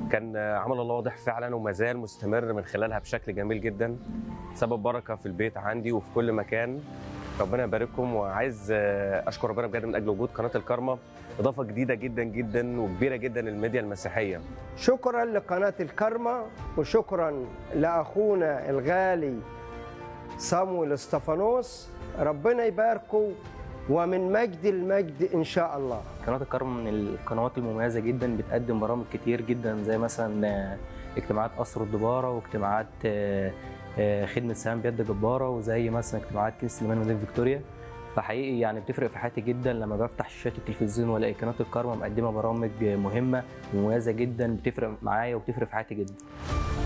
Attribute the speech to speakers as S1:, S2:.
S1: كان عمل الله واضح فعلا وما زال مستمر من خلالها بشكل جميل جدا سبب بركه في البيت عندي وفي كل مكان ربنا يبارككم وعايز اشكر ربنا بجد من اجل وجود قناه الكارما اضافه جديده جدا جدا وكبيره جدا للميديا المسيحيه
S2: شكرا لقناة الكرمة وشكرا لأخونا الغالي صامويل استفانوس ربنا يباركه ومن مجد المجد إن شاء الله
S3: قناة الكرم من القنوات المميزة جدا بتقدم برامج كتير جدا زي مثلا آه، اجتماعات قصر الدبارة واجتماعات آه، آه، خدمة سهام بيد جبارة وزي مثلا اجتماعات كنيسة الإيمان مدينة فيكتوريا فحقيقي يعني بتفرق في حياتي جدا لما بفتح شاشات التلفزيون والاقي قناة الكرم مقدمة برامج مهمة ومميزة جدا بتفرق معايا وبتفرق في حياتي جدا